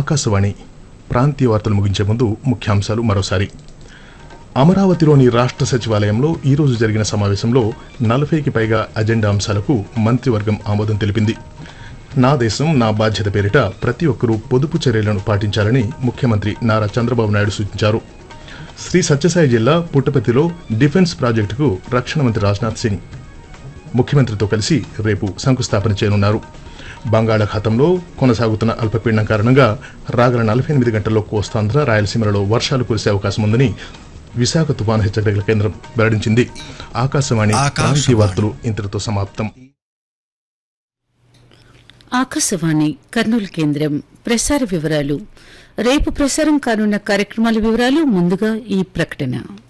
ఆకాశవాణి ప్రాంతీయ వార్తలు ముగించే ముందు ముఖ్యాంశాలు మరోసారి అమరావతిలోని రాష్ట్ర సచివాలయంలో ఈరోజు జరిగిన సమావేశంలో నలభైకి పైగా అజెండా అంశాలకు మంత్రివర్గం ఆమోదం తెలిపింది నా దేశం నా బాధ్యత పేరిట ప్రతి ఒక్కరూ పొదుపు చర్యలను పాటించాలని ముఖ్యమంత్రి నారా చంద్రబాబు నాయుడు సూచించారు శ్రీ సత్యసాయి జిల్లా పుట్టపర్తిలో డిఫెన్స్ ప్రాజెక్టుకు రక్షణ మంత్రి రాజ్నాథ్ సింగ్ ముఖ్యమంత్రితో కలిసి రేపు శంకుస్థాపన చేయనున్నారు బంగాళాఖాతంలో కొనసాగుతున్న అల్పపీడనం కారణంగా రాగల నలభై ఎనిమిది గంటల్లో కోస్తాంధ్ర రాయలసీమలలో వర్షాలు కురిసే అవకాశం ఉందని విశాఖ తుఫాను హెచ్చరికల కేంద్రం వెల్లడించింది ఆకాశవాణి ప్రాంతీయ వార్తలు ఇంతటితో సమాప్తం ఆకాశవాణి కర్నూలు కేంద్రం ప్రసార వివరాలు రేపు ప్రసారం కానున్న కార్యక్రమాల వివరాలు ముందుగా ఈ ప్రకటన